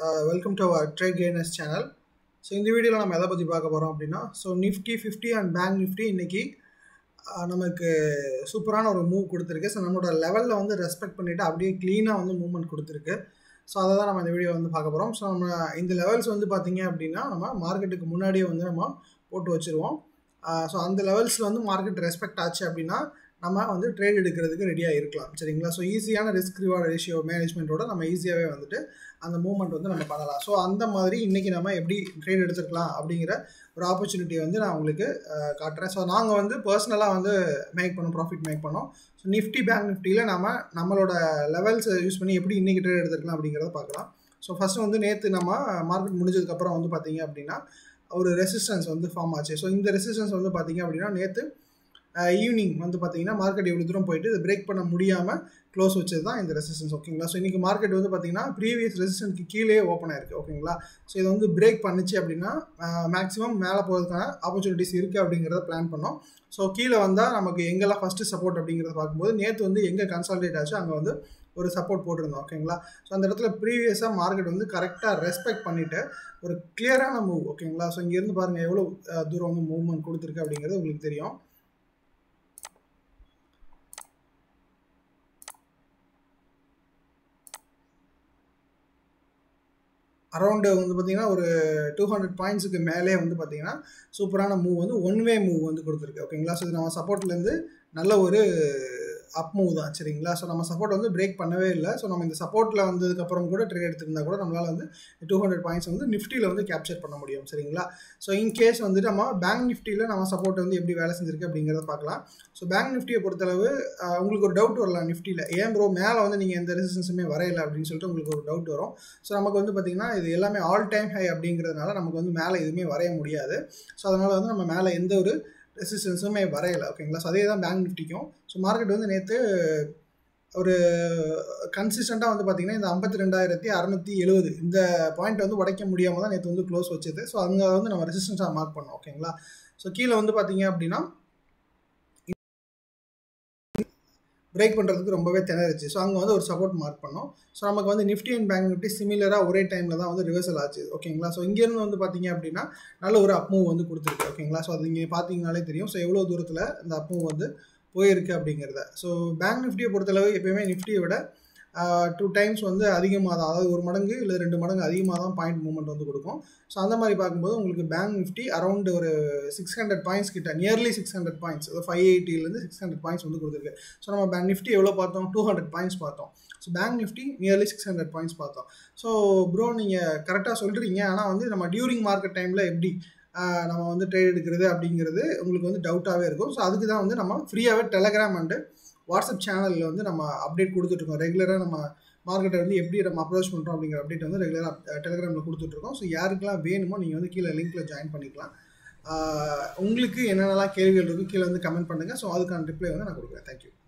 welcome to our trade gainers channel so இந்த வீடியோவில் நம்ம எதை பற்றி பார்க்க போகிறோம் அப்படின்னா so Nifty fifty and bank Nifty இன்றைக்கி நமக்கு சூப்பரான ஒரு மூவ் கொடுத்துருக்கு ஸோ நம்மளோட லெவலில் வந்து ரெஸ்பெக்ட் பண்ணிவிட்டு அப்படியே க்ளீனாக வந்து மூவ்மெண்ட் கொடுத்துருக்கு ஸோ அதை தான் நம்ம இந்த வீடியோ வந்து பார்க்க போகிறோம் ஸோ நம்ம இந்த லெவல்ஸ் வந்து பார்த்திங்க அப்படின்னா நம்ம மார்க்கெட்டுக்கு முன்னாடியே வந்து நம்ம போட்டு வச்சுருவோம் ஸோ அந்த லெவல்ஸில் வந்து மார்க்கெட் ரெஸ்பெக்ட் ஆச்சு அப்படின்னா நம்ம வந்து ட்ரேட் எடுக்கிறதுக்கு ரெடியாக இருக்கலாம் சரிங்களா ஸோ ஈஸியான ரிஸ்க் ரிவார்ட் ரேஷியோ மேனேஜ்மெண்ட்டோட நம்ம ஈஸியாகவே வந்துட்டு அந்த மூவ்மெண்ட் வந்து நம்ம பண்ணலாம் ஸோ அந்த மாதிரி இன்றைக்கி நம்ம எப்படி ட்ரேட் எடுத்துக்கலாம் அப்படிங்கிற ஒரு ஆப்பர்ச்சுனிட்டியை வந்து நான் உங்களுக்கு காட்டுறேன் ஸோ நாங்கள் வந்து பர்சனலாக வந்து மேக் பண்ணோம் ப்ராஃபிட் மேக் பண்ணோம் ஸோ நிஃப்டி பேங்க் நிஃப்டியில் நம்ம நம்மளோட லெவல்ஸ் யூஸ் பண்ணி எப்படி இன்றைக்கி ட்ரேட் எடுத்துக்கலாம் அப்படிங்கிறத பார்க்கலாம் ஸோ ஃபஸ்ட்டு வந்து நேற்று நம்ம மார்க்கெட் முடிஞ்சதுக்கப்புறம் வந்து பார்த்தீங்க அப்படின்னா ஒரு ரெசிஸ்டன்ஸ் வந்து ஃபார்ம் ஆச்சு ஸோ இந்த ரெசிஸ்டன்ஸ் வந்து பார்த்தீங்க அப்படின்னா நேற்று ஈவினிங் வந்து பார்த்தீங்கன்னா மார்க்கெட் எவ்வளோ தூரம் போயிட்டு இதை பிரேக் பண்ண முடியாமல் க்ளோஸ் வச்சது தான் இந்த ரெசிஸ்டன்ஸ் ஓகேங்களா ஸோ இன்றைக்கி மார்க்கெட் வந்து பார்த்தீங்கன்னா ப்ரீவியஸ் ரெசிஸ்டன்ஸ்க்கு கீழே ஓப்பன் ஆயிருக்கு ஓகேங்களா ஸோ இதை வந்து பிரேக் பண்ணிச்சு அப்படின்னா மேக்ஸிமம் மேலே போகிறதுக்கான ஆப்பர்ச்சுனிட்டிஸ் இருக்குது அப்படிங்கிறத பிளான் பண்ணோம் ஸோ கீழே வந்தால் நமக்கு எங்கெல்லாம் ஃபஸ்ட்டு சப்போர்ட் அப்படிங்கிறத பார்க்கும்போது நேற்று வந்து எங்கே கன்சால்டேட் ஆச்சு அங்கே வந்து ஒரு சப்போர்ட் போட்டிருந்தோம் ஓகேங்களா ஸோ அந்த இடத்துல ப்ரீவியஸாக மார்க்கெட் வந்து கரெக்டாக ரெஸ்பெக்ட் பண்ணிவிட்டு ஒரு கிளியரான மூவ் ஓகேங்களா ஸோ இங்கேருந்து பாருங்கள் எவ்வளோ தூரம் வந்து மூவ்மெண்ட் கொடுத்துருக்கு அப்படிங்கிறது உங்களுக்கு தெரியும் அரௌண்டு வந்து பார்த்திங்கன்னா ஒரு டூ ஹண்ட்ரட் பாயிண்ட்ஸுக்கு மேலே வந்து பார்த்திங்கன்னா சூப்பரான மூவ் வந்து ஒன் வே மூவ் வந்து கொடுத்துருக்கு ஓகேங்களா ஸோ இது நம்ம சப்போர்ட்லேருந்து நல்ல ஒரு அப் மூவ் தான் சரிங்களா ஸோ நம்ம சப்போர்ட் வந்து பிரேக் பண்ணவே இல்லை ஸோ நம்ம இந்த சப்போர்ட்டில் வந்ததுக்கப்புறம் கூட ட்ரேட் எடுத்திருந்தா கூட நம்மளால் வந்து டூ ஹண்ட்ரட் பாயிண்ட்ஸ் வந்து நிஃப்டியில் வந்து கேப்சர் பண்ண முடியும் சரிங்களா ஸோ இன்கேஸ் வந்துட்டு நம்ம பேங்க் நிஃப்டியில் நம்ம சப்போர்ட் வந்து எப்படி வேலை செஞ்சிருக்கு அப்படிங்கிறத பார்க்கலாம் ஸோ பேங்க் நிஃப்டியை பொறுத்தளவு உங்களுக்கு ஒரு டவுட் வரலாம் நிஃப்டியில் ஏன் ப்ரோ மேலே வந்து நீங்கள் எந்த ரெசிஸ்டன்ஸுமே வரையலை அப்படின்னு சொல்லிட்டு உங்களுக்கு ஒரு டவுட் வரும் ஸோ நமக்கு வந்து பார்த்திங்கன்னா இது எல்லாமே ஆல் டைம் ஹை அப்படிங்கிறதுனால நமக்கு வந்து மேலே எதுவுமே வரைய முடியாது ஸோ அதனால் வந்து நம்ம மேலே எந்த ஒரு ரெசிஸ்டன்ஸுமே வரையலை ஓகேங்களா ஸோ அதே தான் பேங்க் நிஃப்டிக்கும் ஸோ மார்க்கெட் வந்து நேற்று ஒரு கன்சிஸ்டண்ட்டாக வந்து பார்த்திங்கன்னா இந்த ஐம்பத்தி ரெண்டாயிரத்தி அறநூற்றி எழுபது இந்த பாயிண்ட் வந்து உடைக்க முடியாமல் தான் நேற்று வந்து க்ளோஸ் வச்சது ஸோ அங்கே வந்து நம்ம ரெசிஸ்டன்ஸாக மார்க் பண்ணோம் ஓகேங்களா ஸோ கீழே வந்து பார்த்தீங்க அப்படின்னா பிரேக் பண்ணுறதுக்கு ரொம்பவே திணறிச்சு ஸோ அங்கே வந்து ஒரு சப்போர்ட் மார்க் பண்ணோம் ஸோ நமக்கு வந்து நிஃப்டி அண்ட் பேங்க் நிஃப்டி சிமிலராக ஒரே டைமில் தான் வந்து ரிவர்சல் ஆச்சு ஓகேங்களா ஸோ இங்கேருந்து வந்து பார்த்தீங்க அப்படின்னா நல்ல ஒரு அப்மூவ் வந்து கொடுத்துருக்கு ஓகேங்களா ஸோ அது இங்கே பார்த்தீங்கனாலே தெரியும் ஸோ எவ்வளோ தூரத்தில் இந்த அப்மூவ் வந்து போயிருக்கு அப்படிங்கிறத ஸோ பேங்க் நிஃப்டியை பொறுத்தளவு எப்பயுமே நிஃப்டியை விட டூ டைம்ஸ் வந்து அதிகமாக தான் அதாவது ஒரு மடங்கு இல்லை ரெண்டு மடங்கு அதிகமாக தான் பாயிண்ட் மூவ்மெண்ட் வந்து கொடுக்கும் ஸோ அந்த மாதிரி பார்க்கும்போது உங்களுக்கு பேங்க் நிஃப்டி அரௌண்ட் ஒரு சிக்ஸ் ஹண்ட்ரட் பாயிண்ட்ஸ் கிட்ட நியர்லி சிக்ஸ் ஹண்ட்ரட் பாயிண்ட்ஸ் அதாவது ஃபைவ் எயிட்டிலேருந்து சிக்ஸ் ஹண்ட்ரட் பாயிண்ட்ஸ் வந்து கொடுத்துருக்கு ஸோ நம்ம பேங்க் நிஃப்டி எவ்வளோ பார்த்தோம் டூ ஹண்ட்ரட் பாயிண்ட்ஸ் பார்த்தோம் so bank Nifty nearly six hundred points பார்த்தோம் ஸோ ப்ரோ நீங்கள் கரெக்டாக சொல்கிறீங்க ஆனால் வந்து நம்ம டியூரிங் மார்க்கெட் டைமில் எப்படி நம்ம வந்து ட்ரேட் எடுக்கிறது அப்படிங்கிறது உங்களுக்கு வந்து டவுட்டாகவே இருக்கும் ஸோ அதுக்கு தான் வந்து நம்ம ஃப்ரீயாகவே டெலகிராம் அண்டு வாட்ஸ்அப் சேனலில் வந்து நம்ம அப்டேட் கொடுத்துட்ருக்கோம் ரெகுலராக நம்ம மார்க்கெட்டை வந்து எப்படி நம்ம அப்ரோச் பண்ணுறோம் அப்படிங்கிற அப்டேட் வந்து ரெகுலராக டெலிகிராமில் கொடுத்துட்ருக்கோம் ஸோ யாருக்கெல்லாம் வேணுமோ நீங்கள் வந்து கீழே லிங்க்கில் ஜாயின் பண்ணிக்கலாம் உங்களுக்கு என்னென்னலாம் கேள்விகள் இருக்குது கீழே வந்து கமெண்ட் பண்ணுங்கள் ஸோ அதுக்கான ரிப்ளை வந்து நான் கொடுக்குறேன் தேங்க்யூ